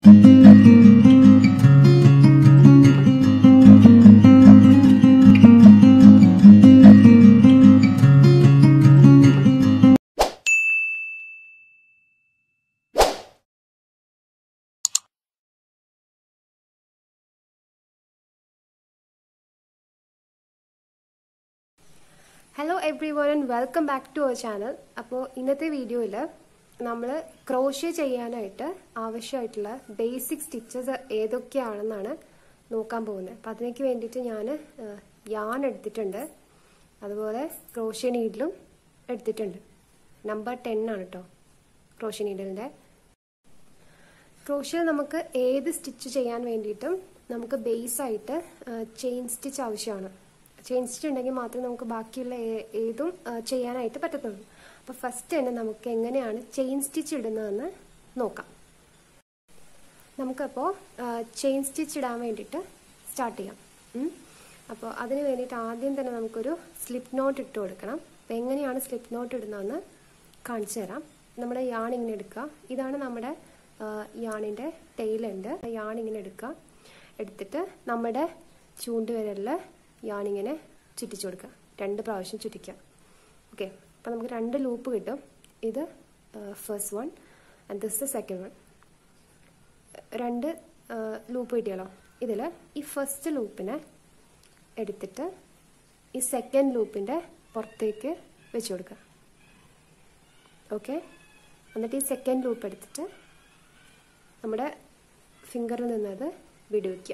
hello everyone and welcome back to our channel അപ്പോൾ ഇന്നത്തെ വീഡിയോയിൽ നമ്മൾ ക്രോഷ്യ ചെയ്യാനായിട്ട് ആവശ്യമായിട്ടുള്ള ബേസിക് സ്റ്റിച്ചസ് ഏതൊക്കെയാണെന്നാണ് നോക്കാൻ പോകുന്നത് അപ്പോൾ അതിനേക്ക് വേണ്ടിയിട്ട് ഞാൻ യാൺ എടുത്തിട്ടുണ്ട് അതുപോലെ ക്രോഷ്യ നീഡിലും എടുത്തിട്ടുണ്ട് നമ്പർ ടെൻ ആണ് കേട്ടോ ക്രോഷ്യ നീഡിലിൻ്റെ ക്രോഷ്യ നമുക്ക് ഏത് സ്റ്റിച്ച് ചെയ്യാൻ വേണ്ടിയിട്ടും നമുക്ക് ബേസ് ആയിട്ട് ചെയിൻ സ്റ്റിച്ച് ആവശ്യമാണ് ചെയിൻ സ്റ്റിച്ച് ഉണ്ടെങ്കിൽ മാത്രമേ നമുക്ക് ബാക്കിയുള്ള ഏതും ചെയ്യാനായിട്ട് പറ്റത്തുള്ളൂ അപ്പോൾ ഫസ്റ്റ് തന്നെ നമുക്ക് എങ്ങനെയാണ് ചെയിൻ സ്റ്റിച്ച് ഇടുന്നതെന്ന് നോക്കാം നമുക്കപ്പോൾ ചെയിൻ സ്റ്റിച്ച് ഇടാൻ വേണ്ടിയിട്ട് സ്റ്റാർട്ട് ചെയ്യാം അപ്പോൾ അതിന് വേണ്ടിയിട്ട് ആദ്യം തന്നെ നമുക്കൊരു സ്ലിപ്പ് നോട്ട് ഇട്ട് കൊടുക്കണം അപ്പോൾ എങ്ങനെയാണ് സ്ലിപ്പ് നോട്ട് ഇടുന്നതെന്ന് കാണിച്ചു തരാം നമ്മുടെ യാൺ ഇങ്ങനെ എടുക്കുക ഇതാണ് നമ്മുടെ യാണിൻ്റെ ടെയിലുണ്ട് യാൺ ഇങ്ങനെ എടുക്കുക എടുത്തിട്ട് നമ്മുടെ ചൂണ്ടുവിരലിൽ യാണിങ്ങനെ ചുറ്റിച്ചു കൊടുക്കുക രണ്ട് പ്രാവശ്യം ചുറ്റിക്കുക ഓക്കെ അപ്പോൾ നമുക്ക് രണ്ട് ലൂപ്പ് കിട്ടും ഇത് first one and this the second one രണ്ട് ലൂപ്പ് കിട്ടിയാലോ ഇതിൽ ഈ ഫസ്റ്റ് ലൂപ്പിനെ എടുത്തിട്ട് ഈ സെക്കൻഡ് ലൂപ്പിൻ്റെ പുറത്തേക്ക് വെച്ച് കൊടുക്കുക ഓക്കെ എന്നിട്ട് ഈ സെക്കൻഡ് ലൂപ്പ് എടുത്തിട്ട് നമ്മുടെ ഫിംഗറിൽ നിന്നത് വിടുവിക്കുക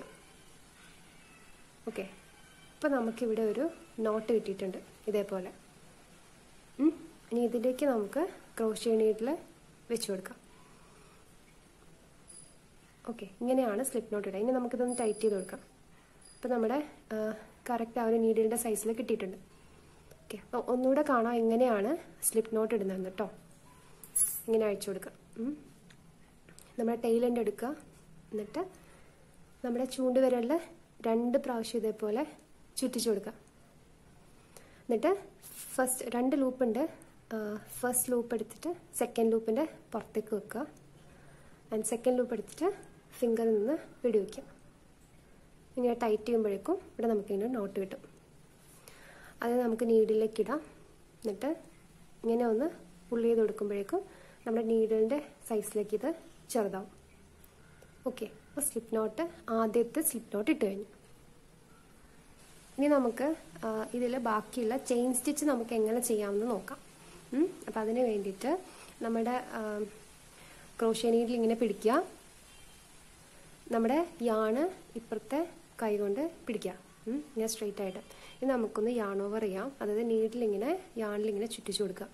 ഓക്കെ ഇപ്പോൾ നമുക്കിവിടെ ഒരു നോട്ട് കിട്ടിയിട്ടുണ്ട് ഇതേപോലെ ഇനി ഇതിലേക്ക് നമുക്ക് ക്രോഷ്യ നീഡിൽ വെച്ച് കൊടുക്കാം ഓക്കെ ഇങ്ങനെയാണ് സ്ലിപ്പ് നോട്ട് ഇടുക ഇനി നമുക്കിതൊന്ന് ടൈറ്റ് ചെയ്ത് കൊടുക്കാം അപ്പോൾ നമ്മുടെ കറക്റ്റ് ആ ഒരു നീഡിലിൻ്റെ സൈസിൽ കിട്ടിയിട്ടുണ്ട് ഓക്കെ അപ്പോൾ ഒന്നുകൂടെ കാണാം എങ്ങനെയാണ് സ്ലിപ്പ് നോട്ട് ഇടുന്നതെന്ന് കേട്ടോ ഇങ്ങനെ അഴിച്ചു കൊടുക്കുക നമ്മുടെ ടൈലൻ്റ് എടുക്കുക എന്നിട്ട് നമ്മുടെ ചൂണ്ടുവിരലിൽ രണ്ട് പ്രാവശ്യം ഇതേപോലെ ചുറ്റിച്ചു കൊടുക്കുക എന്നിട്ട് ഫസ്റ്റ് രണ്ട് ലൂപ്പുണ്ട് ഫസ്റ്റ് ലൂപ്പ് എടുത്തിട്ട് സെക്കൻഡ് ലൂപ്പിൻ്റെ പുറത്തേക്ക് വെക്കുക ആൻഡ് സെക്കൻഡ് ലൂപ്പ് എടുത്തിട്ട് ഫിംഗറിൽ നിന്ന് വിടുവിക്കുക ഇങ്ങനെ ടൈറ്റ് ചെയ്യുമ്പോഴേക്കും ഇവിടെ നമുക്കിങ്ങനെ നോട്ട് കിട്ടും അത് നമുക്ക് നീഡിലേക്ക് ഇടാം എന്നിട്ട് ഇങ്ങനെ ഒന്ന് പുള്ളി ചെയ്ത് കൊടുക്കുമ്പോഴേക്കും നമ്മുടെ നീഡിലിൻ്റെ സൈസിലേക്ക് ഇത് ചെറുതാവും ഓക്കെ അപ്പോൾ സ്ലിപ്പ് നോട്ട് ആദ്യത്തെ സ്ലിപ്പ് നോട്ട് ഇട്ട് കഴിഞ്ഞു ഇനി നമുക്ക് ഇതിൽ ബാക്കിയുള്ള ചെയിൻ സ്റ്റിച്ച് നമുക്ക് എങ്ങനെ ചെയ്യാമെന്ന് നോക്കാം അപ്പം അതിന് വേണ്ടിയിട്ട് നമ്മുടെ ക്രോഷ്യ നീഡിൽ ഇങ്ങനെ പിടിക്കുക നമ്മുടെ യാണ് ഇപ്പുറത്തെ കൈ കൊണ്ട് പിടിക്കുക ഇങ്ങനെ സ്ട്രെയിറ്റ് ആയിട്ട് ഇനി നമുക്കൊന്ന് യാൺ ഓവർ ചെയ്യാം അതായത് നീഡിലിങ്ങനെ യാണിലിങ്ങനെ ചുറ്റിച്ചു കൊടുക്കുക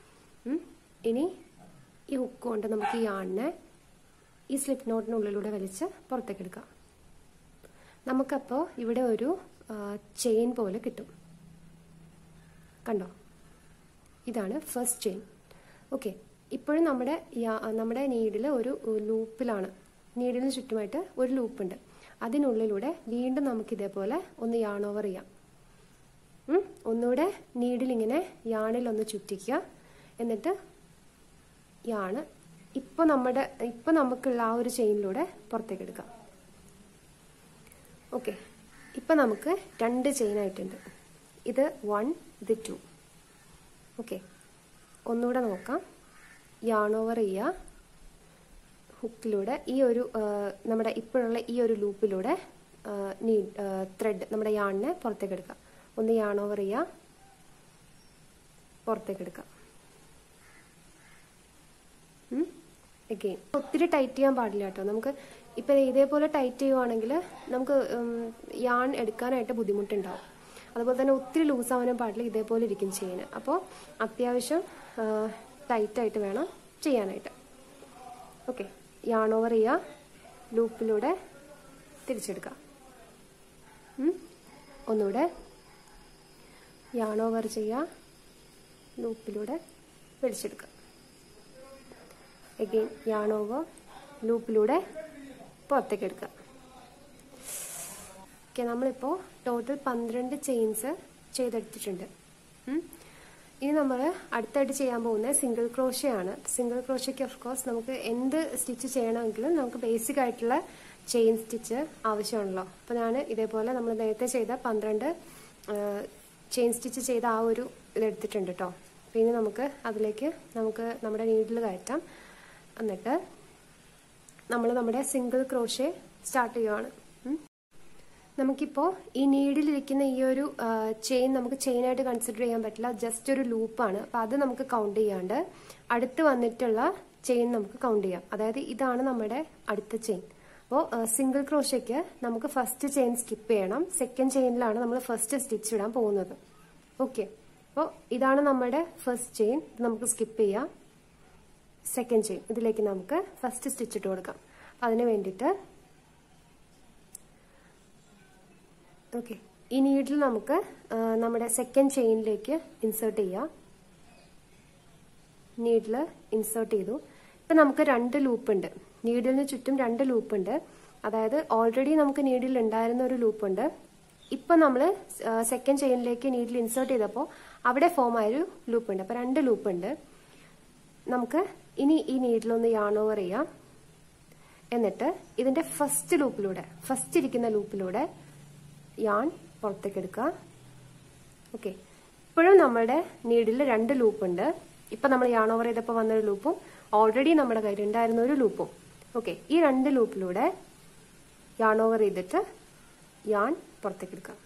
ഇനി ഈ ഹുക്ക് കൊണ്ട് നമുക്ക് ഈ യാണിനെ ഈ സ്ലിപ്പ് നോട്ടിനുള്ളിലൂടെ വലിച്ച് പുറത്തേക്ക് എടുക്കാം നമുക്കപ്പോൾ ഇവിടെ ഒരു ചെയിൻ പോലെ കിട്ടും കണ്ടോ ഇതാണ് ഫസ്റ്റ് ചെയിൻ ഓക്കെ ഇപ്പോഴും നമ്മുടെ നമ്മുടെ നീഡിൽ ഒരു ലൂപ്പിലാണ് നീഡിന് ചുറ്റുമായിട്ട് ഒരു ലൂപ്പുണ്ട് അതിനുള്ളിലൂടെ വീണ്ടും നമുക്ക് ഇതേപോലെ ഒന്ന് യാൺ ഓവർ ചെയ്യാം ഒന്നുകൂടെ നീഡിൽ ഇങ്ങനെ യാണിൽ ഒന്ന് ചുറ്റിക്കുക എന്നിട്ട് യാണ് ഇപ്പോൾ നമ്മുടെ ഇപ്പോൾ നമുക്കുള്ള ആ ഒരു ചെയിനിലൂടെ പുറത്തേക്ക് എടുക്കാം ഓക്കെ ഇപ്പം നമുക്ക് രണ്ട് ചെയിൻ ആയിട്ടുണ്ട് ഇത് വൺ ഇത് ടു ഓക്കെ ഒന്നുകൂടെ നോക്കാം യാൺ ഓവർ ചെയ്യുക ഹുക്കിലൂടെ ഈ ഒരു നമ്മുടെ ഇപ്പോഴുള്ള ഈ ഒരു ലൂപ്പിലൂടെ നീ ത്രെഡ് നമ്മുടെ യാണിനെ പുറത്തേക്ക് എടുക്കുക ഒന്ന് യാൺ ഓവർ ചെയ്യുക പുറത്തേക്ക് എടുക്കുക അഗെയിൻ ഒത്തിരി ടൈറ്റ് ചെയ്യാൻ പാടില്ല കേട്ടോ നമുക്ക് ഇപ്പം ഇതേപോലെ ടൈറ്റ് ചെയ്യുവാണെങ്കിൽ നമുക്ക് യാൺ എടുക്കാനായിട്ട് ബുദ്ധിമുട്ടുണ്ടാവും അതുപോലെ തന്നെ ഒത്തിരി ലൂസ് ആവാനും പാടില്ല ഇതേപോലെ ഇരിക്കും ചെയ്യാൻ അപ്പോൾ അത്യാവശ്യം ടൈറ്റായിട്ട് വേണം ചെയ്യാനായിട്ട് ഓക്കെ യാൺ ഓവർ ചെയ്യുക ലൂപ്പിലൂടെ തിരിച്ചെടുക്കുക ഒന്നുകൂടെ യാൺ ഓവർ ചെയ്യുക ലൂപ്പിലൂടെ വലിച്ചെടുക്കുക എഗെയിൻ യാൺ ഓവർ ലൂപ്പിലൂടെ പുറത്തേക്ക് എടുക്കുക ഓക്കെ നമ്മളിപ്പോൾ ടോട്ടൽ പന്ത്രണ്ട് ചെയിൻസ് ചെയ്തെടുത്തിട്ടുണ്ട് ഇനി നമ്മൾ അടുത്തായിട്ട് ചെയ്യാൻ പോകുന്നത് സിംഗിൾ ക്രോഷ്യ ആണ് സിംഗിൾ ക്രോഷ്യക്ക് ഓഫ് കോഴ്സ് നമുക്ക് എന്ത് സ്റ്റിച്ച് ചെയ്യണമെങ്കിലും നമുക്ക് ബേസിക് ആയിട്ടുള്ള ചെയിൻ സ്റ്റിച്ച് ആവശ്യമാണല്ലോ അപ്പോൾ ഞാൻ ഇതേപോലെ നമ്മൾ നേരത്തെ ചെയ്ത പന്ത്രണ്ട് ചെയിൻ സ്റ്റിച്ച് ചെയ്ത ആ ഒരു ഇതെടുത്തിട്ടുണ്ട് കേട്ടോ പിന്നെ നമുക്ക് അതിലേക്ക് നമുക്ക് നമ്മുടെ നീഡിൽ കയറ്റാം എന്നിട്ട് നമ്മൾ നമ്മുടെ സിംഗിൾ ക്രോഷ്യ സ്റ്റാർട്ട് ചെയ്യുവാണ് നമുക്കിപ്പോൾ ഈ നീഡിലിരിക്കുന്ന ഈ ഒരു ചെയിൻ നമുക്ക് ചെയിനായിട്ട് കൺസിഡർ ചെയ്യാൻ പറ്റില്ല ജസ്റ്റ് ഒരു ലൂപ്പാണ് അപ്പം അത് നമുക്ക് കൗണ്ട് ചെയ്യാണ്ട് അടുത്ത് വന്നിട്ടുള്ള ചെയിൻ നമുക്ക് കൗണ്ട് ചെയ്യാം അതായത് ഇതാണ് നമ്മുടെ അടുത്ത ചെയിൻ അപ്പോൾ സിംഗിൾ ക്രോഷയ്ക്ക് നമുക്ക് ഫസ്റ്റ് ചെയിൻ സ്കിപ്പ് ചെയ്യണം സെക്കൻഡ് ചെയിനിലാണ് നമ്മൾ ഫസ്റ്റ് സ്റ്റിച്ച് ഇടാൻ പോകുന്നത് ഓക്കെ അപ്പോൾ ഇതാണ് നമ്മുടെ ഫസ്റ്റ് ചെയിൻ ഇത് നമുക്ക് സ്കിപ്പ് ചെയ്യാം സെക്കൻഡ് ചെയിൻ ഇതിലേക്ക് നമുക്ക് ഫസ്റ്റ് സ്റ്റിച്ച് ഇട്ട് കൊടുക്കാം അതിന് വേണ്ടിയിട്ട് ഓക്കെ ഈ നീഡിൽ നമുക്ക് നമ്മുടെ സെക്കൻഡ് ചെയിനിലേക്ക് ഇൻസേർട്ട് ചെയ്യാം നീഡിൽ ഇൻസേർട്ട് ചെയ്തു ഇപ്പം നമുക്ക് രണ്ട് ലൂപ്പ് ഉണ്ട് നീഡിലിന് ചുറ്റും രണ്ട് ലൂപ്പ് ഉണ്ട് അതായത് ഓൾറെഡി നമുക്ക് നീഡിൽ ഉണ്ടായിരുന്ന ഒരു ലൂപ്പ് ഉണ്ട് ഇപ്പം നമ്മൾ സെക്കൻഡ് ചെയിനിലേക്ക് നീഡിൽ ഇൻസേർട്ട് ചെയ്തപ്പോൾ അവിടെ ഫോം ആയൊരു ലൂപ്പ് ഉണ്ട് അപ്പോൾ രണ്ട് ലൂപ്പ് ഉണ്ട് നമുക്ക് ഇനി ഈ നീഡിലൊന്ന് യാൺ ഓവർ ചെയ്യാം എന്നിട്ട് ഇതിന്റെ ഫസ്റ്റ് ലൂപ്പിലൂടെ ഫസ്റ്റ് ഇരിക്കുന്ന ലൂപ്പിലൂടെ യാൺ പുറത്തേക്ക് എടുക്കുക ഓക്കെ ഇപ്പോഴും നമ്മുടെ നീഡിൽ രണ്ട് ലൂപ്പ് ഉണ്ട് ഇപ്പൊ നമ്മൾ യാൺ ഓവർ ചെയ്തപ്പോൾ വന്നൊരു ലൂപ്പും ഓൾറെഡി നമ്മുടെ കയ്യിൽ ഉണ്ടായിരുന്ന ഒരു ലൂപ്പും ഓക്കെ ഈ രണ്ട് ലൂപ്പിലൂടെ യാൺ ഓവർ ചെയ്തിട്ട് യാൺ പുറത്തേക്ക് എടുക്കുക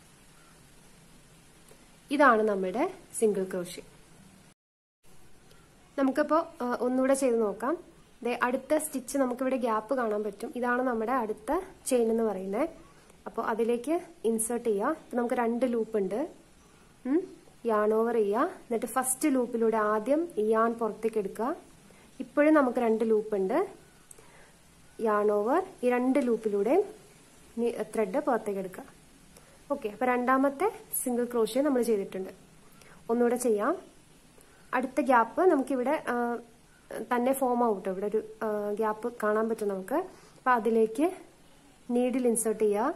ഇതാണ് നമ്മുടെ സിംഗിൾ ക്രോഷ്യ നമുക്കിപ്പോൾ ഒന്നുകൂടെ ചെയ്ത് നോക്കാം ദേ അടുത്ത സ്റ്റിച്ച് നമുക്കിവിടെ ഗ്യാപ്പ് കാണാൻ പറ്റും ഇതാണ് നമ്മുടെ അടുത്ത ചെയിൻ എന്ന് പറയുന്നത് അപ്പോൾ അതിലേക്ക് ഇൻസേർട്ട് ചെയ്യുക ഇപ്പം നമുക്ക് രണ്ട് ലൂപ്പ് ഉണ്ട് യാൺ ഓവർ ചെയ്യുക എന്നിട്ട് ഫസ്റ്റ് ലൂപ്പിലൂടെ ആദ്യം യാൺ പുറത്തേക്ക് എടുക്കുക ഇപ്പോഴും നമുക്ക് രണ്ട് ലൂപ്പ് ഉണ്ട് യാൺ ഓവർ ഈ രണ്ട് ലൂപ്പിലൂടെ ത്രെഡ് പുറത്തേക്ക് എടുക്കുക ഓക്കെ അപ്പോൾ രണ്ടാമത്തെ സിംഗിൾ ക്രോഷ്യ നമ്മൾ ചെയ്തിട്ടുണ്ട് ഒന്നുകൂടെ ചെയ്യാം അടുത്ത ഗ്യാപ്പ് നമുക്കിവിടെ തന്നെ ഫോം ആവും കേട്ടോ ഇവിടെ ഒരു ഗ്യാപ്പ് കാണാൻ പറ്റും നമുക്ക് അപ്പം അതിലേക്ക് നീഡിൽ ഇൻസേർട്ട് ചെയ്യുക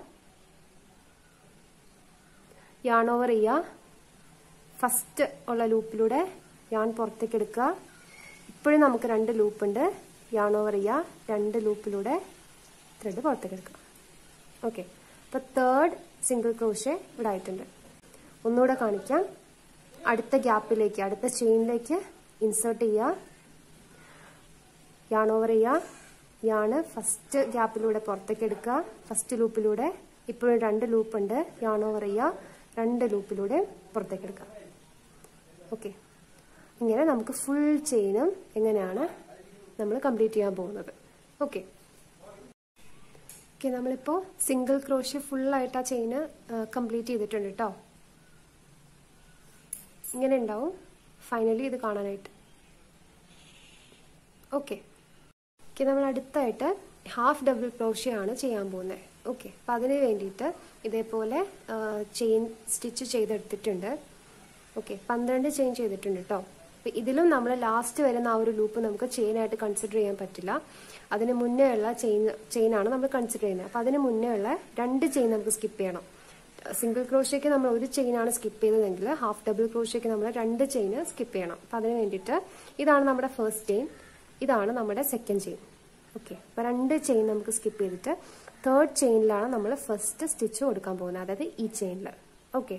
യാൺ ഓവർ ചെയ്യുക ഫസ്റ്റ് ഉള്ള ലൂപ്പിലൂടെ യാൺ പുറത്തേക്ക് എടുക്കുക ഇപ്പോഴും നമുക്ക് രണ്ട് ലൂപ്പ് ഉണ്ട് യാൺ ഓവർ ചെയ്യുക രണ്ട് ലൂപ്പിലൂടെ ത്രെഡ് പുറത്തേക്ക് എടുക്കുക ഓക്കെ അപ്പോൾ തേർഡ് സിംഗിൾ ക്രോഷ്യ ഇവിടെ ആയിട്ടുണ്ട് ഒന്നുകൂടെ കാണിക്കാം അടുത്ത ഗ്യാപ്പിലേക്ക് അടുത്ത ചെയിനിലേക്ക് ഇൻസേർട്ട് ചെയ്യുക യാൺ ഓവർ ചെയ്യുക യാണ് ഫസ്റ്റ് ഗ്യാപ്പിലൂടെ പുറത്തേക്ക് എടുക്കുക ഫസ്റ്റ് ലൂപ്പിലൂടെ ഇപ്പോഴും രണ്ട് ലൂപ്പ് ഉണ്ട് യാൺ ഓവർ ചെയ്യുക രണ്ട് ലൂപ്പിലൂടെ പുറത്തേക്ക് എടുക്കുക ഓക്കെ ഇങ്ങനെ നമുക്ക് ഫുൾ ചെയിനും എങ്ങനെയാണ് നമ്മൾ കംപ്ലീറ്റ് ചെയ്യാൻ പോകുന്നത് ഓക്കെ ഓക്കെ നമ്മളിപ്പോൾ സിംഗിൾ ക്രോഷ്യ ഫുള്ളായിട്ട് ആ ചെയിന് കംപ്ലീറ്റ് ചെയ്തിട്ടുണ്ട് കേട്ടോ ഇങ്ങനെ ഉണ്ടാവും ഫൈനലി ഇത് കാണാനായിട്ട് ഓക്കെ ഓക്കെ നമ്മൾ അടുത്തായിട്ട് ഹാഫ് ഡബിൾ ക്രോഷ്യ ആണ് ചെയ്യാൻ പോകുന്നത് ഓക്കെ അപ്പം അതിന് വേണ്ടിയിട്ട് ഇതേപോലെ ചെയിൻ സ്റ്റിച്ച് ചെയ്തെടുത്തിട്ടുണ്ട് ഓക്കെ പന്ത്രണ്ട് ചെയിൻ ചെയ്തിട്ടുണ്ട് കേട്ടോ അപ്പം ഇതിലും നമ്മൾ ലാസ്റ്റ് വരുന്ന ആ ഒരു ലൂപ്പ് നമുക്ക് ചെയിനായിട്ട് കൺസിഡർ ചെയ്യാൻ പറ്റില്ല അതിന് മുന്നേ ഉള്ള ചെയിൻ ചെയിനാണ് നമ്മൾ കൺസിഡർ ചെയ്യുന്നത് അപ്പം അതിന് മുന്നേ ഉള്ള രണ്ട് ചെയിൻ നമുക്ക് സ്കിപ്പ് ചെയ്യണം സിംഗിൾ ക്രോഷ്യക്ക് നമ്മൾ ഒരു ചെയിനാണ് സ്കിപ്പ് ചെയ്തതെങ്കിൽ ഹാഫ് ഡബിൾ ക്രോഷ്യക്ക് നമ്മൾ രണ്ട് ചെയിൻ സ്കിപ്പ് ചെയ്യണം അപ്പം അതിന് വേണ്ടിയിട്ട് ഇതാണ് നമ്മുടെ ഫസ്റ്റ് ചെയിൻ ഇതാണ് നമ്മുടെ സെക്കൻഡ് ചെയിൻ ഓക്കെ അപ്പോൾ രണ്ട് ചെയിൻ നമുക്ക് സ്കിപ്പ് ചെയ്തിട്ട് തേർഡ് ചെയിനിലാണ് നമ്മൾ ഫസ്റ്റ് സ്റ്റിച്ച് കൊടുക്കാൻ പോകുന്നത് അതായത് ഈ ചെയിനിൽ ഓക്കെ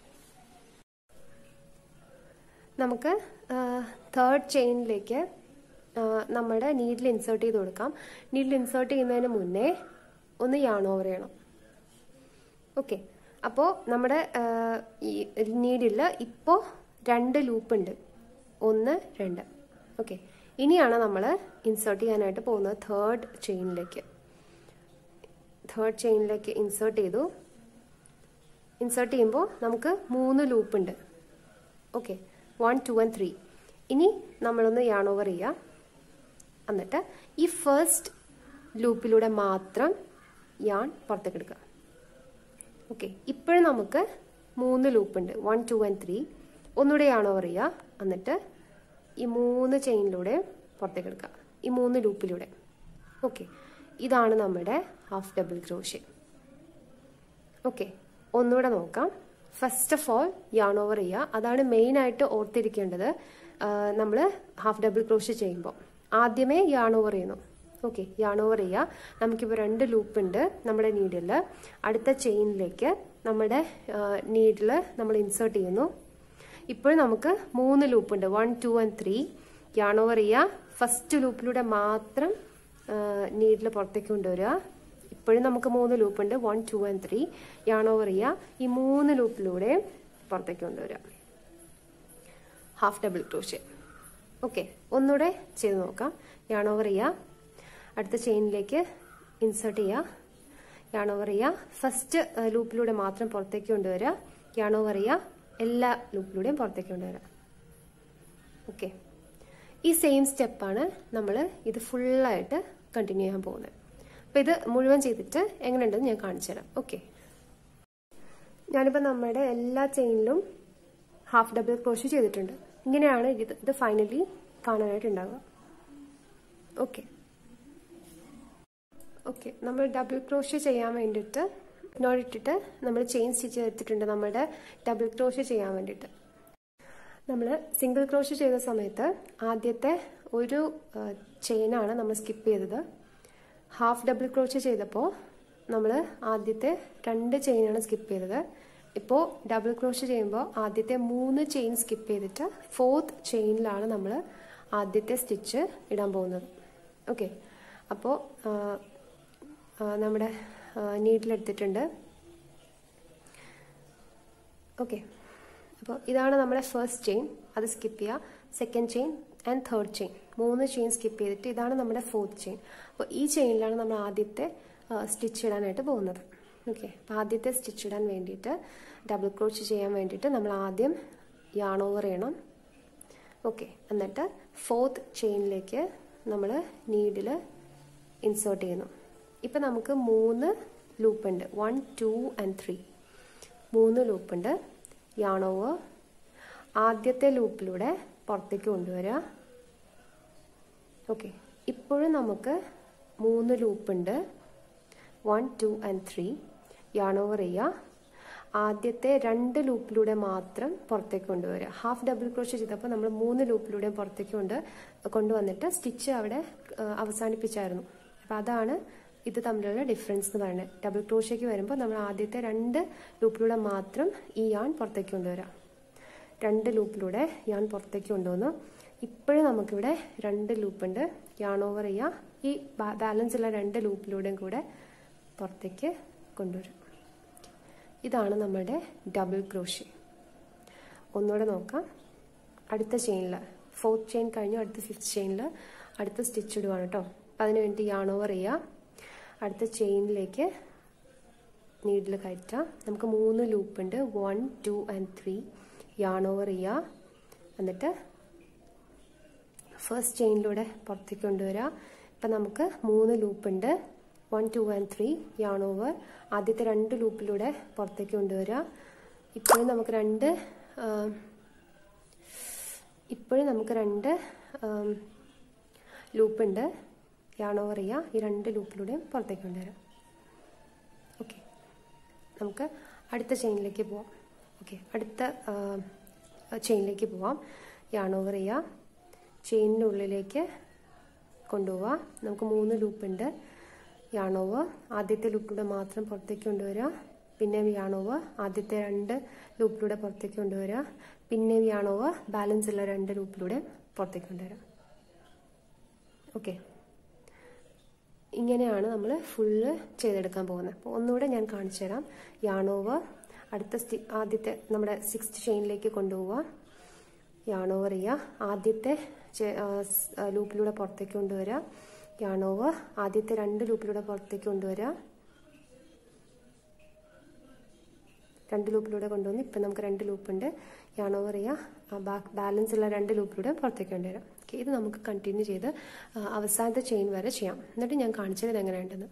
നമുക്ക് തേർഡ് ചെയിനിലേക്ക് നമ്മുടെ നീഡിൽ ഇൻസേർട്ട് ചെയ്ത് കൊടുക്കാം നീഡിൽ ഇൻസേർട്ട് ചെയ്യുന്നതിന് മുന്നേ ഒന്ന് യാൺ ഓവർ ചെയ്യണം ഓക്കെ അപ്പോൾ നമ്മുടെ ഈ നീഡിൽ ഇപ്പോൾ രണ്ട് ലൂപ്പ് ഉണ്ട് ഒന്ന് രണ്ട് ഓക്കെ ഇനിയാണ് നമ്മൾ ഇൻസേർട്ട് ചെയ്യാനായിട്ട് പോകുന്നത് തേർഡ് ചെയിനിലേക്ക് തേർഡ് ചെയിനിലേക്ക് ഇൻസേർട്ട് ചെയ്തു ഇൻസേർട്ട് ചെയ്യുമ്പോൾ നമുക്ക് മൂന്ന് ലൂപ്പ് ഉണ്ട് okay one two and three ഇനി നമ്മളൊന്ന് യാൺ ഓവർ ചെയ്യുക എന്നിട്ട് ഈ ഫസ്റ്റ് ലൂപ്പിലൂടെ മാത്രം യാൺ പുറത്തേക്ക് എടുക്കുക ഓക്കെ ഇപ്പോഴും നമുക്ക് മൂന്ന് ലൂപ്പ് ഉണ്ട് വൺ ടു ആൻഡ് ത്രീ ഒന്നുകൂടെ യാൺ ഓവർ ചെയ്യുക എന്നിട്ട് ഈ മൂന്ന് ചെയിനിലൂടെ പുറത്തേക്ക് എടുക്കുക ഈ മൂന്ന് ലൂപ്പിലൂടെ ഓക്കെ ഇതാണ് നമ്മുടെ ഹാഫ് ഡബിൾ ക്രോഷ്യ ഓക്കെ ഒന്നുകൂടെ നോക്കാം first of all yarn over ചെയ്യുക അതാണ് മെയിൻ ആയിട്ട് ഓർത്തിരിക്കേണ്ടത് നമ്മൾ ഹാഫ് ഡബിൾ ക്രോഷ് ചെയ്യുമ്പോൾ ആദ്യമേ യാൺ ഓവർ ചെയ്യുന്നു ഓക്കെ യാൺ ഓവർ ചെയ്യുക നമുക്കിപ്പോൾ രണ്ട് ലൂപ്പ് ഉണ്ട് നമ്മുടെ നീഡിൽ അടുത്ത ചെയിനിലേക്ക് നമ്മുടെ നീഡിൽ നമ്മൾ ഇൻസേർട്ട് ചെയ്യുന്നു ഇപ്പോൾ നമുക്ക് മൂന്ന് ലൂപ്പ് ഉണ്ട് one two and three yarn over ചെയ്യുക ഫസ്റ്റ് ലൂപ്പിലൂടെ മാത്രം നീഡിൽ പുറത്തേക്ക് കൊണ്ടുവരിക ഇപ്പോഴും നമുക്ക് മൂന്ന് ലൂപ്പ് ഉണ്ട് one two and three yarn over ചെയ്യുക ഈ മൂന്ന് ലൂപ്പിലൂടെ പുറത്തേക്ക് കൊണ്ടുവരിക ഹാഫ് ഡബിൾ ക്രോഷ്യ ഓക്കെ ഒന്നുകൂടെ ചെയ്ത് നോക്കാം യാൺ ഓവർ ചെയ്യുക അടുത്ത ചെയിനിലേക്ക് ഇൻസേർട്ട് ചെയ്യുക യാൺ ഓവർ ചെയ്യുക ഫസ്റ്റ് ലൂപ്പിലൂടെ മാത്രം പുറത്തേക്ക് കൊണ്ടുവരിക യാൺ ഓവർ ചെയ്യുക എല്ലാ ലൂപ്പിലൂടെയും പുറത്തേക്ക് കൊണ്ടുവരിക ഓക്കെ ഈ സെയിം സ്റ്റെപ്പാണ് നമ്മൾ ഇത് ഫുള്ളായിട്ട് കണ്ടിന്യൂ ചെയ്യാൻ പോകുന്നത് അപ്പോൾ ഇത് മുഴുവൻ ചെയ്തിട്ട് എങ്ങനെയുണ്ടെന്ന് ഞാൻ കാണിച്ചു തരാം ഓക്കെ ഞാനിപ്പോൾ നമ്മുടെ എല്ലാ ചെയിനിലും ഹാഫ് ഡബിൾ ക്രോഷ് ചെയ്തിട്ടുണ്ട് ഇങ്ങനെയാണ് ഇത് ഇത് ഫൈനലി കാണാനായിട്ട് ഉണ്ടാവുക ഓക്കെ ഓക്കെ നമ്മൾ ഡബിൾ ക്രോഷ് ചെയ്യാൻ വേണ്ടിയിട്ട് നോട്ടിട്ടിട്ട് നമ്മൾ ചെയിൻ സ്റ്റിച്ച് എടുത്തിട്ടുണ്ട് നമ്മുടെ ഡബിൾ ക്രോഷ് ചെയ്യാൻ വേണ്ടിയിട്ട് നമ്മൾ സിംഗിൾ ക്രോഷ് ചെയ്ത സമയത്ത് ആദ്യത്തെ ഒരു ചെയിനാണ് നമ്മൾ സ്കിപ്പ് ചെയ്തത് ഹാഫ് ഡബിൾ ക്രോഷ് ചെയ്തപ്പോൾ നമ്മൾ ആദ്യത്തെ രണ്ട് ചെയിനാണ് സ്കിപ്പ് ചെയ്തത് ഇപ്പോൾ ഡബിൾ ക്രോഷ് ചെയ്യുമ്പോൾ ആദ്യത്തെ മൂന്ന് ചെയിൻ സ്കിപ്പ് ചെയ്തിട്ട് ഫോർത്ത് ചെയിനിലാണ് നമ്മൾ ആദ്യത്തെ സ്റ്റിച്ച് ഇടാൻ പോകുന്നത് ഓക്കെ അപ്പോൾ നമ്മുടെ നീട്ടിലെടുത്തിട്ടുണ്ട് ഓക്കെ അപ്പോൾ ഇതാണ് നമ്മുടെ ഫസ്റ്റ് ചെയിൻ അത് സ്കിപ്പ് ചെയ്യുക second chain and third chain മൂന്ന് ചെയിൻ സ്കിപ്പ് ചെയ്തിട്ട് ഇതാണ് നമ്മുടെ ഫോർത്ത് ചെയിൻ അപ്പോൾ ഈ ചെയിനിലാണ് നമ്മൾ ആദ്യത്തെ സ്റ്റിച്ച് ഇടാനായിട്ട് പോകുന്നത് ഓക്കെ അപ്പോൾ ആദ്യത്തെ സ്റ്റിച്ച് ഇടാൻ വേണ്ടിയിട്ട് ഡബിൾ ക്രോച്ച് ചെയ്യാൻ വേണ്ടിയിട്ട് നമ്മൾ ആദ്യം യാൺ ഓവർ ചെയ്യണം ഓക്കെ എന്നിട്ട് ഫോർത്ത് ചെയിനിലേക്ക് നമ്മൾ നീഡിൽ ഇൻസേർട്ട് ചെയ്യുന്നു ഇപ്പം നമുക്ക് മൂന്ന് ലൂപ്പുണ്ട് വൺ ടു ആൻഡ് ത്രീ മൂന്ന് ലൂപ്പുണ്ട് യാൺ ഓവർ ആദ്യത്തെ ലൂപ്പിലൂടെ പുറത്തേക്ക് കൊണ്ടുവരിക ഓക്കെ ഇപ്പോഴും നമുക്ക് മൂന്ന് ലൂപ്പുണ്ട് one two and three yarn over ചെയ്യുക ആദ്യത്തെ രണ്ട് ലൂപ്പിലൂടെ മാത്രം പുറത്തേക്ക് കൊണ്ടുവരിക ഹാഫ് ഡബിൾ ക്രോഷ് ചെയ്തപ്പോൾ നമ്മൾ മൂന്ന് ലൂപ്പിലൂടെ പുറത്തേക്ക് കൊണ്ട് കൊണ്ടുവന്നിട്ട് സ്റ്റിച്ച് അവിടെ അവസാനിപ്പിച്ചായിരുന്നു അപ്പോൾ അതാണ് ഇത് തമ്മിലുള്ള ഡിഫറൻസ് എന്ന് പറയുന്നത് ഡബിൾ ക്രോഷയ്ക്ക് വരുമ്പോൾ നമ്മൾ ആദ്യത്തെ രണ്ട് ലൂപ്പിലൂടെ മാത്രം ഈ യാൺ പുറത്തേക്ക് കൊണ്ടുവരാം രണ്ട് ലൂപ്പിലൂടെ യാൺ പുറത്തേക്ക് കൊണ്ടുവന്നു ഇപ്പോഴും നമുക്കിവിടെ രണ്ട് ലൂപ്പുണ്ട് യാൺ ഓവർ ചെയ്യുക ഈ ബാലൻസ് ഉള്ള രണ്ട് ലൂപ്പിലൂടെയും കൂടെ പുറത്തേക്ക് കൊണ്ടുവരും ഇതാണ് നമ്മുടെ ഡബിൾ ക്രോഷി ഒന്നുകൂടെ നോക്കാം അടുത്ത ചെയിനിൽ ഫോർത്ത് ചെയിൻ കഴിഞ്ഞു അടുത്ത ഫിഫ്ത്ത് ചെയിനിൽ അടുത്ത സ്റ്റിച്ച് ഇടുവാണ് കേട്ടോ അപ്പം അതിന് വേണ്ടി യാൺ ഓവർ ചെയ്യുക അടുത്ത ചെയിനിലേക്ക് നീഡിൽ കയറ്റാം നമുക്ക് മൂന്ന് ലൂപ്പുണ്ട് one two and three yarn over ചെയ്യുക എന്നിട്ട് ഫസ്റ്റ് ചെയിനിലൂടെ പുറത്തേക്ക് കൊണ്ടുവരിക ഇപ്പം നമുക്ക് മൂന്ന് ലൂപ്പുണ്ട് one two and three yarn over ആദ്യത്തെ രണ്ട് ലൂപ്പിലൂടെ പുറത്തേക്ക് കൊണ്ടുവരിക ഇപ്പോഴും നമുക്ക് രണ്ട് ഇപ്പോഴും നമുക്ക് രണ്ട് ലൂപ്പുണ്ട് യാൺ ഓവർ ചെയ്യുക ഈ രണ്ട് ലൂപ്പിലൂടെയും പുറത്തേക്ക് കൊണ്ടുവരാം ഓക്കെ നമുക്ക് അടുത്ത ചെയിനിലേക്ക് പോവാം ഓക്കെ അടുത്ത ചെയിനിലേക്ക് പോവാം യാൺ ഓവർ ചെയ്യുക ചെയിനിൻ്റെ ഉള്ളിലേക്ക് കൊണ്ടുപോവാം നമുക്ക് മൂന്ന് ലൂപ്പുണ്ട് യാണോവ് ആദ്യത്തെ ലൂപ്പിലൂടെ മാത്രം പുറത്തേക്ക് കൊണ്ടുവരിക പിന്നെയും യാണോവ് ആദ്യത്തെ രണ്ട് ലൂപ്പിലൂടെ പുറത്തേക്ക് കൊണ്ടുവരിക പിന്നെയും യാണോവ് ബാലൻസ് ഉള്ള രണ്ട് ലൂപ്പിലൂടെ പുറത്തേക്ക് കൊണ്ടുവരിക ഓക്കെ ഇങ്ങനെയാണ് നമ്മൾ ഫുള്ള് ചെയ്തെടുക്കാൻ പോകുന്നത് അപ്പോൾ ഒന്നുകൂടെ ഞാൻ കാണിച്ചു തരാം യാണോവ് അടുത്ത സ്റ്റി ആദ്യത്തെ നമ്മുടെ സിക്സ്ത് ചെയിനിലേക്ക് കൊണ്ടുപോവുക യാണോവർ ചെയ്യുക ആദ്യത്തെ ലൂപ്പിലൂടെ പുറത്തേക്ക് കൊണ്ടുവരിക യാണോവ് ആദ്യത്തെ രണ്ട് ലൂപ്പിലൂടെ പുറത്തേക്ക് കൊണ്ടുവരിക രണ്ട് ലൂപ്പിലൂടെ കൊണ്ടുവന്ന് ഇപ്പം നമുക്ക് രണ്ട് ലൂപ്പുണ്ട് യാണോവർ ചെയ്യുക ബാലൻസ് ഉള്ള രണ്ട് ലൂപ്പിലൂടെ പുറത്തേക്ക് കൊണ്ടുവരാം ഓക്കെ ഇത് നമുക്ക് കണ്ടിന്യൂ ചെയ്ത് അവസാനത്തെ ചെയിൻ വരെ ചെയ്യാം എന്നിട്ട് ഞാൻ കാണിച്ചത് ഇത് എങ്ങനെയുണ്ടെന്ന്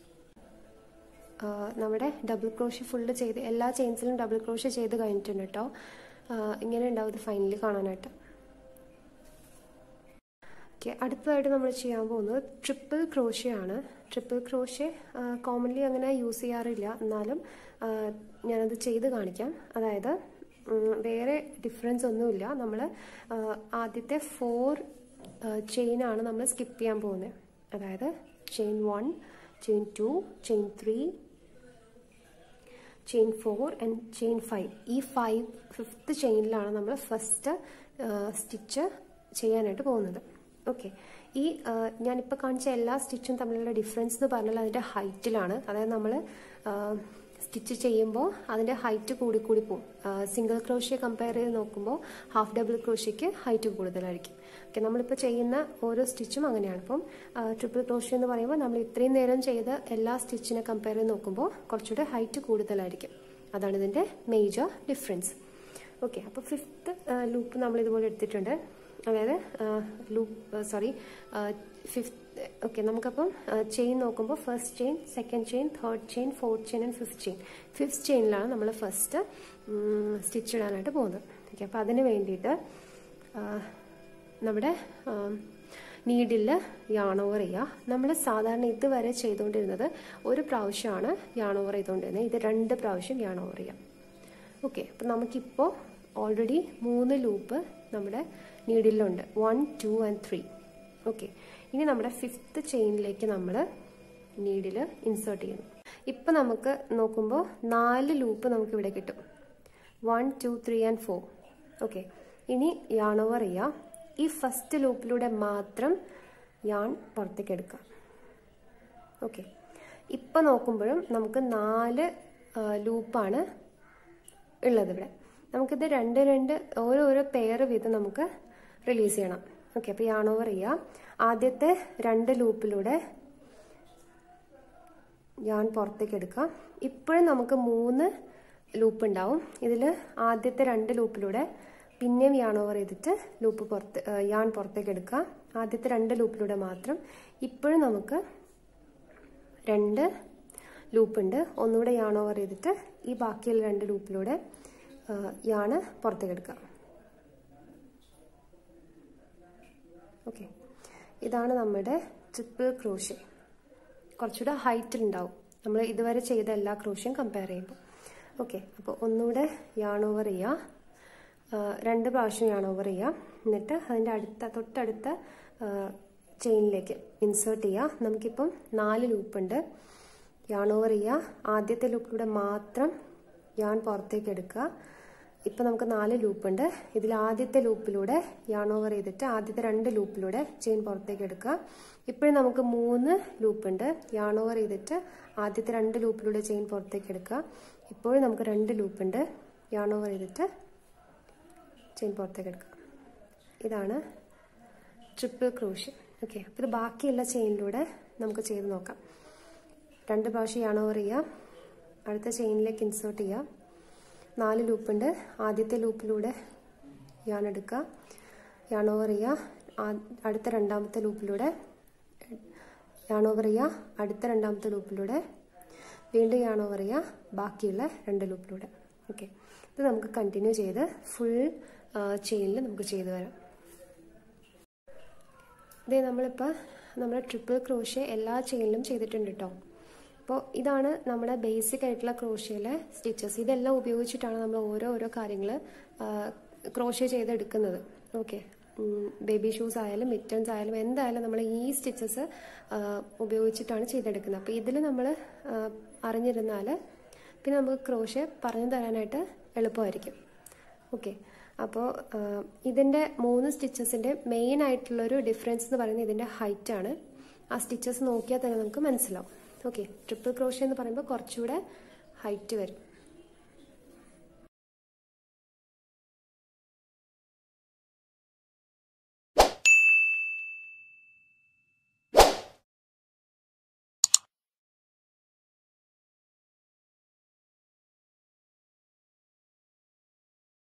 നമ്മുടെ ഡബിൾ ക്രോഷ് ഫുള്ള് ചെയ്ത് എല്ലാ ചെയിൻസിലും ഡബിൾ ക്രോഷ് ചെയ്ത് കഴിഞ്ഞിട്ടുണ്ട് കേട്ടോ ഇങ്ങനെ ഉണ്ടാവും ഇത് ഫൈനലി കാണാനായിട്ട് ഓക്കെ അടുത്തതായിട്ട് നമ്മൾ ചെയ്യാൻ പോകുന്നത് ട്രിപ്പിൾ ക്രോഷ്യയാണ് ട്രിപ്പിൾ ക്രോഷേ കോമൺലി അങ്ങനെ യൂസ് ചെയ്യാറില്ല എന്നാലും ആ, ഞാനത് ചെയ്ത് കാണിക്കാം അതായത് ഉം, വേറെ ഡിഫറൻസ് ഒന്നുമില്ല നമ്മൾ ആദ്യത്തെ ഫോർ ചെയിനാണ് നമ്മൾ സ്കിപ്പ് ചെയ്യാൻ പോകുന്നത് അതായത് chain one chain two chain three chain four and chain five ഈ ഫൈവ് ഫിഫ്ത്ത് ചെയിനിലാണ് നമ്മൾ ഫസ്റ്റ് സ്റ്റിച്ച് ചെയ്യാനായിട്ട് പോകുന്നത് ഓക്കെ ഈ ആ, ഞാനിപ്പോൾ കാണിച്ച എല്ലാ സ്റ്റിച്ചും തമ്മിലുള്ള ഡിഫറൻസ് എന്ന് പറഞ്ഞാൽ അതിൻ്റെ ഹൈറ്റിലാണ് അതായത് നമ്മൾ സ്റ്റിച്ച് ചെയ്യുമ്പോൾ അതിൻ്റെ ഹൈറ്റ് കൂടി കൂടി പോകും സിംഗിൾ ക്രോഷ്യ കമ്പയർ ചെയ്ത് നോക്കുമ്പോൾ ഹാഫ് ഡബിൾ ക്രോഷ്യയ്ക്ക് ഹൈറ്റ് കൂടുതലായിരിക്കും ഓക്കെ നമ്മളിപ്പോൾ ചെയ്യുന്ന ഓരോ സ്റ്റിച്ചും അങ്ങനെയാണ് ഇപ്പം ട്രിപ്പിൾ ക്രോഷ്യ എന്ന് പറയുമ്പോൾ നമ്മൾ ഇത്രയും നേരം ചെയ്ത എല്ലാ സ്റ്റിച്ചിനെ കമ്പയർ ചെയ്ത് നോക്കുമ്പോൾ കുറച്ചുകൂടെ ഹൈറ്റ് കൂടുതലായിരിക്കും അതാണ് ഇതിൻ്റെ മേജർ ഡിഫറൻസ് ഓക്കെ അപ്പോൾ ഫിഫ്ത്ത് ലൂപ്പ് നമ്മൾ ഇതുപോലെ എടുത്തിട്ടുണ്ട് അതായത് ലൂപ്പ് സോറി ഫിഫ്ത്ത് ഓക്കെ നമുക്കപ്പം ചെയിൻ നോക്കുമ്പോൾ first chain second chain third chain fourth chain and fifth chain fifth ചെയിനിലാണ് നമ്മൾ ഫസ്റ്റ് സ്റ്റിച്ച് ഇടാനായിട്ട് പോകുന്നത് ഓക്കെ അപ്പോൾ അതിന് വേണ്ടിയിട്ട് ആ, നമ്മുടെ നീഡിൽ യാൺ ഓവർ ചെയ്യുക നമ്മൾ സാധാരണ ഇതുവരെ ചെയ്തുകൊണ്ടിരുന്നത് ഒരു പ്രാവശ്യമാണ് യാൺ ഓവർ ചെയ്തുകൊണ്ടിരുന്നത് ഇത് രണ്ട് പ്രാവശ്യം യാൺ ഓവർ ചെയ്യാം ഓക്കെ അപ്പം നമുക്കിപ്പോൾ ഓൾറെഡി മൂന്ന് ലൂപ്പ് നമ്മുടെ നീഡിലുണ്ട് one two and three okay ഇനി നമ്മുടെ ഫിഫ്ത്ത് ചെയിനിലേക്ക് നമ്മൾ നീഡിൽ ഇൻസേർട്ട് ചെയ്യുന്നു ഇപ്പം നമുക്ക് നോക്കുമ്പോൾ നാല് ലൂപ്പ് നമുക്ക് ഇവിടെ കിട്ടും one two three and four okay ഇനി യാൺ ഓവർ ചെയ്യാം ഈ ഫസ്റ്റ് ലൂപ്പിലൂടെ മാത്രം യാൺ പുറത്തേക്ക് എടുക്കാം ഓക്കെ ഇപ്പം നോക്കുമ്പോഴും നമുക്ക് നാല് ലൂപ്പാണ് ഉള്ളത് ഇവിടെ നമുക്കിത് രണ്ട് രണ്ട് ഓരോരോ പെയർ വീതം നമുക്ക് റിലീസ് ചെയ്യണം ഓക്കെ അപ്പോൾ യാൺ ഓവർ ചെയ്യാം ആദ്യത്തെ രണ്ട് ലൂപ്പിലൂടെ യാൺ പുറത്തേക്ക് എടുക്കാം ഇപ്പോഴും നമുക്ക് മൂന്ന് ലൂപ്പ് ഉണ്ടാവും ഇതിൽ ആദ്യത്തെ രണ്ട് ലൂപ്പിലൂടെ പിന്നെയും യാൺ ഓവർ ചെയ്തിട്ട് ലൂപ്പ് പുറത്ത് ഏഹ് യാൺ പുറത്തേക്ക് എടുക്കാം ആദ്യത്തെ രണ്ട് ലൂപ്പിലൂടെ മാത്രം ഇപ്പോഴും നമുക്ക് രണ്ട് ലൂപ്പുണ്ട് ഒന്നുകൂടെ യാൺ ഓവർ ചെയ്തിട്ട് ഈ ബാക്കിയുള്ള രണ്ട് ലൂപ്പിലൂടെ ഏഹ് യാണ് പുറത്തേക്ക് എടുക്കാം ഓക്കെ ഇതാണ് നമ്മുടെ ട്രിപ്പിൾ ക്രോഷ്യ കുറച്ചുകൂടെ ഹൈറ്റിൽ ഉണ്ടാവും നമ്മൾ ഇതുവരെ ചെയ്ത എല്ലാ ക്രോഷ്യം കമ്പയർ ചെയ്യുമ്പോൾ ഓക്കെ അപ്പോൾ ഒന്നുകൂടെ യാൺ ഓവർ ചെയ്യുക ആ, രണ്ട് പ്രാവശ്യം യാൺ ഓവർ ചെയ്യുക എന്നിട്ട് അതിൻ്റെ അടുത്ത തൊട്ടടുത്ത ചെയിനിലേക്ക് ഇൻസേർട്ട് ചെയ്യുക നമുക്കിപ്പം നാല് ലൂപ്പുണ്ട് യാൺ ഓവർ ചെയ്യുക ആദ്യത്തെ ലൂപ്പിലൂടെ മാത്രം യാൺ പുറത്തേക്ക് എടുക്കുക ഇപ്പം നമുക്ക് നാല് ലൂപ്പുണ്ട് ഇതിൽ ആദ്യത്തെ ലൂപ്പിലൂടെ യാൺ ഓവർ ചെയ്തിട്ട് ആദ്യത്തെ രണ്ട് ലൂപ്പിലൂടെ ചെയിൻ പുറത്തേക്ക് എടുക്കുക ഇപ്പോഴും നമുക്ക് മൂന്ന് ലൂപ്പുണ്ട് യാൺ ഓവർ ചെയ്തിട്ട് ആദ്യത്തെ രണ്ട് ലൂപ്പിലൂടെ ചെയിൻ പുറത്തേക്ക് എടുക്കുക ഇപ്പോഴും നമുക്ക് രണ്ട് ലൂപ്പുണ്ട് യാൺ ഓവർ ചെയ്തിട്ട് ചെയിൻ പുറത്തേക്ക് എടുക്കുക ഇതാണ് ട്രിപ്പിൾ ക്രോഷ്യ ഓക്കെ അപ്പോൾ ഇത് ബാക്കിയുള്ള ചെയിനിലൂടെ നമുക്ക് ചെയ്ത് നോക്കാം രണ്ട് പ്രാവശ്യം യാൺ ഓവർ ചെയ്യുക അടുത്ത ചെയിനിലേക്ക് ഇൻസേർട്ട് ചെയ്യുക നാല് ലൂപ്പുണ്ട് ആദ്യത്തെ ലൂപ്പിലൂടെ യാൺ എടുക്കുക യാൺ ഓവർ ചെയ്യുക ആ- അടുത്ത രണ്ടാമത്തെ ലൂപ്പിലൂടെ യാൺ ഓവർ ചെയ്യുക അടുത്ത രണ്ടാമത്തെ ലൂപ്പിലൂടെ വീണ്ടും യാൺ ഓവർ ചെയ്യുക ബാക്കിയുള്ള രണ്ട് ലൂപ്പിലൂടെ ഓക്കെ ഇത് നമുക്ക് കണ്ടിന്യൂ ചെയ്ത് ഫുൾ ചെയിനിൽ നമുക്ക് ചെയ്തു വരാം ഇതേ നമ്മളിപ്പോൾ നമ്മുടെ ട്രിപ്പിൾ ക്രോഷ്യ എല്ലാ ചെയിനിലും ചെയ്തിട്ടുണ്ട് കേട്ടോ അപ്പോൾ ഇതാണ് നമ്മുടെ ബേസിക് ആയിട്ടുള്ള ക്രോഷ്യയിലെ സ്റ്റിച്ചസ് ഇതെല്ലാം ഉപയോഗിച്ചിട്ടാണ് നമ്മൾ ഓരോ ഓരോ കാര്യങ്ങൾ ക്രോഷ്യ ചെയ്തെടുക്കുന്നത് ഓക്കെ ബേബി ഷൂസ് ആയാലും മിറ്റൻസ് ആയാലും എന്തായാലും നമ്മൾ ഈ സ്റ്റിച്ചസ് ഉപയോഗിച്ചിട്ടാണ് ചെയ്തെടുക്കുന്നത് അപ്പോൾ ഇതിൽ നമ്മൾ അറിഞ്ഞിരുന്നാൽ പിന്നെ നമുക്ക് ക്രോഷ്യ പറഞ്ഞു തരാനായിട്ട് എളുപ്പമായിരിക്കും ഓക്കെ അപ്പോൾ ഇതിൻ്റെ മൂന്ന് സ്റ്റിച്ചസിൻ്റെ മെയിൻ ആയിട്ടുള്ളൊരു ഡിഫറൻസ് എന്ന് പറയുന്നത് ഇതിൻ്റെ ഹൈറ്റ് ആണ് ആ സ്റ്റിച്ചസ് നോക്കിയാൽ തന്നെ നമുക്ക് മനസ്സിലാവും ഓക്കെ ട്രിപ്പിൾ ക്രോഷ്യ എന്ന് പറയുമ്പോൾ കുറച്ചുകൂടെ ഹൈറ്റ് വരും